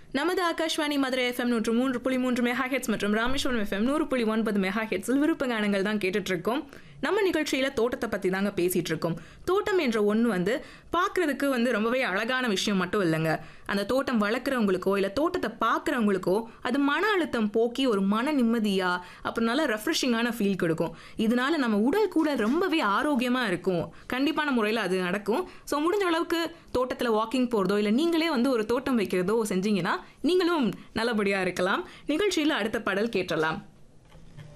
நமது ஆகாஷ்வாணி மதுரை எஃப்எம் நூற்று மூன்று புள்ளி மூன்று மெகா ஹெட்ஸ் மற்றும் ராமேஸ்வரம் எஃப்எம் நூறு புள்ளி ஒன்பது மெகா ஹெட்ஸில் விருப்ப கானங்கள் தான் கேட்டுட்டு இருக்கோம் நம்ம நிகழ்ச்சியில தோட்டத்தை பத்தி தாங்க பேசிட்டு இருக்கோம் தோட்டம் என்ற ஒன்று வந்து பார்க்கிறதுக்கு வந்து ரொம்பவே அழகான விஷயம் மட்டும் இல்லைங்க அந்த தோட்டம் வளர்க்குறவங்களுக்கோ இல்லை தோட்டத்தை பார்க்குறவங்களுக்கோ அது மன அழுத்தம் போக்கி ஒரு மன நிம்மதியா அப்புறம் நல்ல ரெஃப்ரெஷிங்கான ஃபீல் கொடுக்கும் இதனால நம்ம உடல் கூட ரொம்பவே ஆரோக்கியமா இருக்கும் கண்டிப்பான முறையில் அது நடக்கும் ஸோ முடிஞ்ச அளவுக்கு தோட்டத்தில் வாக்கிங் போகிறதோ இல்லை நீங்களே வந்து ஒரு தோட்டம் வைக்கிறதோ செஞ்சீங்கன்னா நீங்களும் நல்லபடியாக இருக்கலாம் நிகழ்ச்சியில் அடுத்த பாடல் கேட்டலாம்